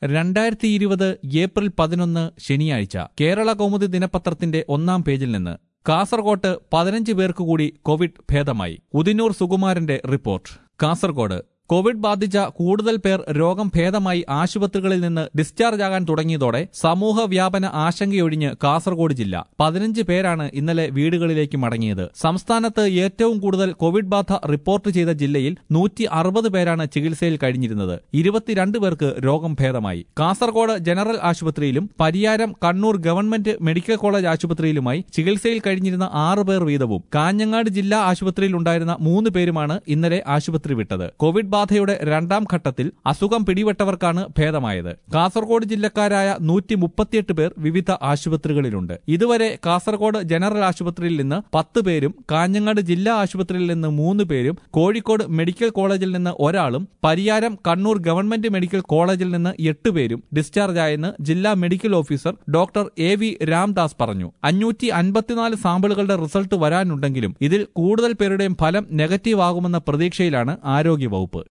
രണ്ടായിരത്തി ഇരുപത് ഏപ്രിൽ പതിനൊന്ന് ശനിയാഴ്ച കേരള കൗമുദി ദിനപത്രത്തിന്റെ ഒന്നാം പേജിൽ നിന്ന് കാസർകോട്ട് പതിനഞ്ച് പേർക്ക് കൂടി കോവിഡ് ഭേദമായി ഉദിനൂർ സുകുമാരന്റെ റിപ്പോർട്ട് കാസർകോട് കോവിഡ് ബാധിച്ച കൂടുതൽ പേർ രോഗം ഭേദമായി ആശുപത്രികളിൽ നിന്ന് ഡിസ്ചാർജ് ആകാൻ തുടങ്ങിയതോടെ സമൂഹ വ്യാപന ആശങ്കയൊഴിഞ്ഞ് കാസർഗോഡ് ജില്ല പതിനഞ്ച് പേരാണ് ഇന്നലെ വീടുകളിലേക്ക് മടങ്ങിയത് സംസ്ഥാനത്ത് ഏറ്റവും കൂടുതൽ കോവിഡ് ബാധ റിപ്പോർട്ട് ചെയ്ത ജില്ലയിൽ നൂറ്റി അറുപത് പേരാണ് ചികിത്സയിൽ കഴിഞ്ഞിരുന്നത് ഇരുപത്തിരണ്ട് പേർക്ക് രോഗം ഭേദമായി കാസർഗോഡ് ജനറൽ ആശുപത്രിയിലും Pariyaram Kannur government medical college ആശുപത്രിയിലുമായി ചികിത്സയിൽ കഴിഞ്ഞിരുന്ന ആറ് പേർ വീതവും കാഞ്ഞങ്ങാട് ജില്ലാ ആശുപത്രിയിൽ ഉണ്ടായിരുന്ന മൂന്ന് പേരുമാണ് ഇന്നലെ ആശുപത്രി വിട്ടത് കോവിഡ് ബാധയുടെ രണ്ടാം ഘട്ടത്തിൽ അസുഖം പിടിപെട്ടവർക്കാണ് ഭേദമായത് കാസർഗോഡ് ജില്ലക്കാരായ നൂറ്റി മുപ്പത്തിയെട്ട് പേർ വിവിധ ആശുപത്രികളിലുണ്ട് ഇതുവരെ കാസർഗോഡ് ജനറൽ ആശുപത്രിയിൽ നിന്ന് പത്ത് പേരും കാഞ്ഞങ്ങാട് ജില്ലാ ആശുപത്രിയിൽ നിന്ന് മൂന്ന് പേരും കോഴിക്കോട് മെഡിക്കൽ കോളേജിൽ നിന്ന് ഒരാളും പരിയാരം കണ്ണൂർ ഗവൺമെന്റ് മെഡിക്കൽ കോളേജിൽ നിന്ന് എട്ട് പേരും ഡിസ്ചാർജ് ആയെന്ന് ജില്ലാ medical officer doctor A V Ramdas പറഞ്ഞു അഞ്ഞൂറ്റി അൻപത്തിനാല് സാമ്പിളുകളുടെ റിസൾട്ട് വരാനുണ്ടെങ്കിലും ഇതിൽ കൂടുതൽ പേരുടെയും ഫലം നെഗറ്റീവ് ആകുമെന്ന പ്രതീക്ഷയിലാണ് ആരോഗ്യവകുപ്പ്